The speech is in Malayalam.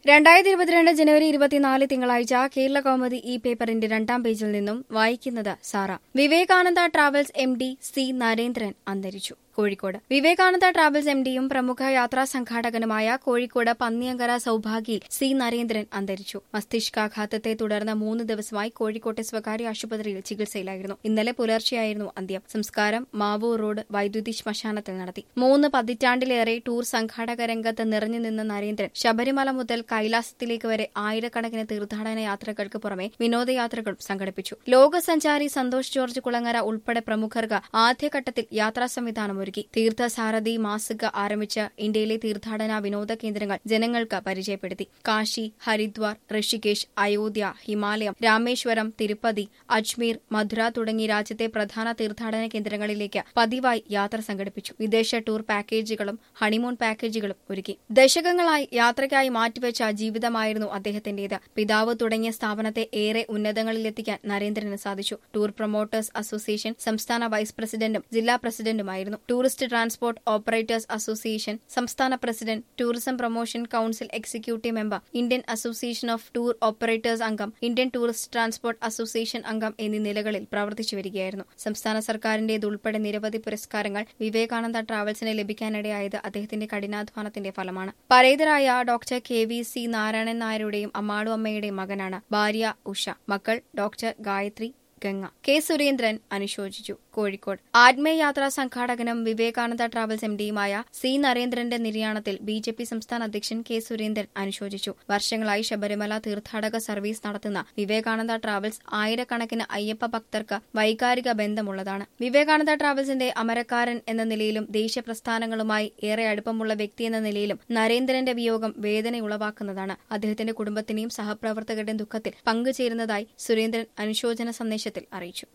രണ്ടായിരത്തി ഇരുപത്തിരണ്ട് ജനുവരി ഇരുപത്തിനാല് തിങ്കളാഴ്ച കേരള കൗമുദി ഈ പേപ്പറിന്റെ രണ്ടാം പേജിൽ നിന്നും വായിക്കുന്നത് Sara Vivekananda Travels M D C Narendran അന്തരിച്ചു കോഴിക്കോട് വിവേകാനന്ദ ട്രാവൽസ് എം ഡിയും പ്രമുഖ യാത്രാ സംഘാടകനുമായ കോഴിക്കോട് പന്നിയങ്കര സൌഭാഗിയിൽ സി നരേന്ദ്രൻ അന്തരിച്ചു മസ്തിഷ്കാഘാതത്തെ തുടർന്ന് മൂന്ന് ദിവസമായി കോഴിക്കോട്ടെ സ്വകാര്യ ആശുപത്രിയിൽ ചികിത്സയിലായിരുന്നു ഇന്നലെ പുലർച്ചെയായിരുന്നു അന്ത്യം സംസ്കാരം മാവൂർ റോഡ് വൈദ്യുതി ശ്മശാനത്തിൽ നടത്തി മൂന്ന് പതിറ്റാണ്ടിലേറെ ടൂർ സംഘാടക രംഗത്ത് നിറഞ്ഞു നിന്ന നരേന്ദ്രൻ ശബരിമല മുതൽ കൈലാസത്തിലേക്ക് വരെ ആയിരക്കണക്കിന് തീർത്ഥാടന യാത്രകൾക്ക് പുറമെ വിനോദയാത്രകളും സംഘടിപ്പിച്ചു ലോകസഞ്ചാരി സന്തോഷ് ജോർജ് കുളങ്ങര ഉൾപ്പെടെ പ്രമുഖർക്ക് ആദ്യഘട്ടത്തിൽ യാത്രാ സംവിധാനം ഒരുക്കി തീർത്ഥസാരഥി മാസിക ആരംഭിച്ച് ഇന്ത്യയിലെ തീർത്ഥാടന വിനോദ കേന്ദ്രങ്ങൾ ജനങ്ങൾക്ക് പരിചയപ്പെടുത്തി കാശി ഹരിദ്വാർ ഋഷികേശ് അയോധ്യ ഹിമാലയം രാമേശ്വരം തിരുപ്പതി അജ്മീർ മധുര തുടങ്ങി രാജ്യത്തെ പ്രധാന തീർത്ഥാടന കേന്ദ്രങ്ങളിലേക്ക് പതിവായി യാത്ര സംഘടിപ്പിച്ചു വിദേശ ടൂർ പാക്കേജുകളും ഹണിമൂൺ പാക്കേജുകളും ഒരുക്കി ദശകങ്ങളായി യാത്രയ്ക്കായി മാറ്റിവെച്ച ജീവിതമായിരുന്നു അദ്ദേഹത്തിന്റേത് പിതാവ് തുടങ്ങിയ സ്ഥാപനത്തെ ഏറെ ഉന്നതങ്ങളിലെത്തിക്കാൻ നരേന്ദ്രന് സാധിച്ചു ടൂർ പ്രൊമോട്ടേഴ്സ് അസോസിയേഷൻ സംസ്ഥാന വൈസ് പ്രസിഡന്റും ജില്ലാ പ്രസിഡന്റുമായിരുന്നു ടൂറിസ്റ്റ് ട്രാൻസ്പോർട്ട് ഓപ്പറേറ്റേഴ്സ് അസോസിയേഷൻ സംസ്ഥാന president tourism promotion council executive member Indian association of tour operators അംഗം ഇന്ത്യൻ ടൂറിസ്റ്റ് ട്രാൻസ്പോർട്ട് അസോസിയേഷൻ അംഗം എന്നീ നിലകളിൽ പ്രവർത്തിച്ചു വരികയായിരുന്നു സംസ്ഥാന സർക്കാരിന്റേതുൾപ്പെടെ നിരവധി പുരസ്കാരങ്ങൾ വിവേകാനന്ദ ട്രാവൽസിന് ലഭിക്കാനിടയായത് അദ്ദേഹത്തിന്റെ കഠിനാധ്വാനത്തിന്റെ ഫലമാണ് പരേതരായ doctor K V C Narayanan നായരുടെയും അമ്മാളു അമ്മയുടെയും മകനാണ് ഭാര്യ ഉഷ മക്കൾ ഡോക്ടർ ഗായത്രി ഗംഗ കെ സുരേന്ദ്രൻ അനുശോചിച്ചു കോഴിക്കോട് ആത്മീയ യാത്രാ സംഘാടകനും വിവേകാനന്ദ ട്രാവൽസ് എംഡിയുമായ സി നരേന്ദ്രന്റെ നിര്യാണത്തിൽ ബി ജെ പി സംസ്ഥാന അധ്യക്ഷൻ കെ സുരേന്ദ്രൻ അനുശോചിച്ചു വർഷങ്ങളായി ശബരിമല തീർത്ഥാടക സർവീസ് നടത്തുന്ന വിവേകാനന്ദ ട്രാവൽസ് ആയിരക്കണക്കിന് അയ്യപ്പ ഭക്തർക്ക് വൈകാരിക ബന്ധമുള്ളതാണ് വിവേകാനന്ദ ട്രാവൽസിന്റെ അമരക്കാരൻ എന്ന നിലയിലും ദേശീയ പ്രസ്ഥാനങ്ങളുമായി ഏറെ അടുപ്പമുള്ള വ്യക്തി എന്ന നിലയിലും നരേന്ദ്രന്റെ വിയോഗം വേദനയുളവാക്കുന്നതാണ് അദ്ദേഹത്തിന്റെ കുടുംബത്തിന്റെയും സഹപ്രവർത്തകരുടെയും ദുഃഖത്തിൽ പങ്കുചേരുന്നതായി സുരേന്ദ്രൻ അനുശോചന സന്ദേശത്തിൽ അറിയിച്ചു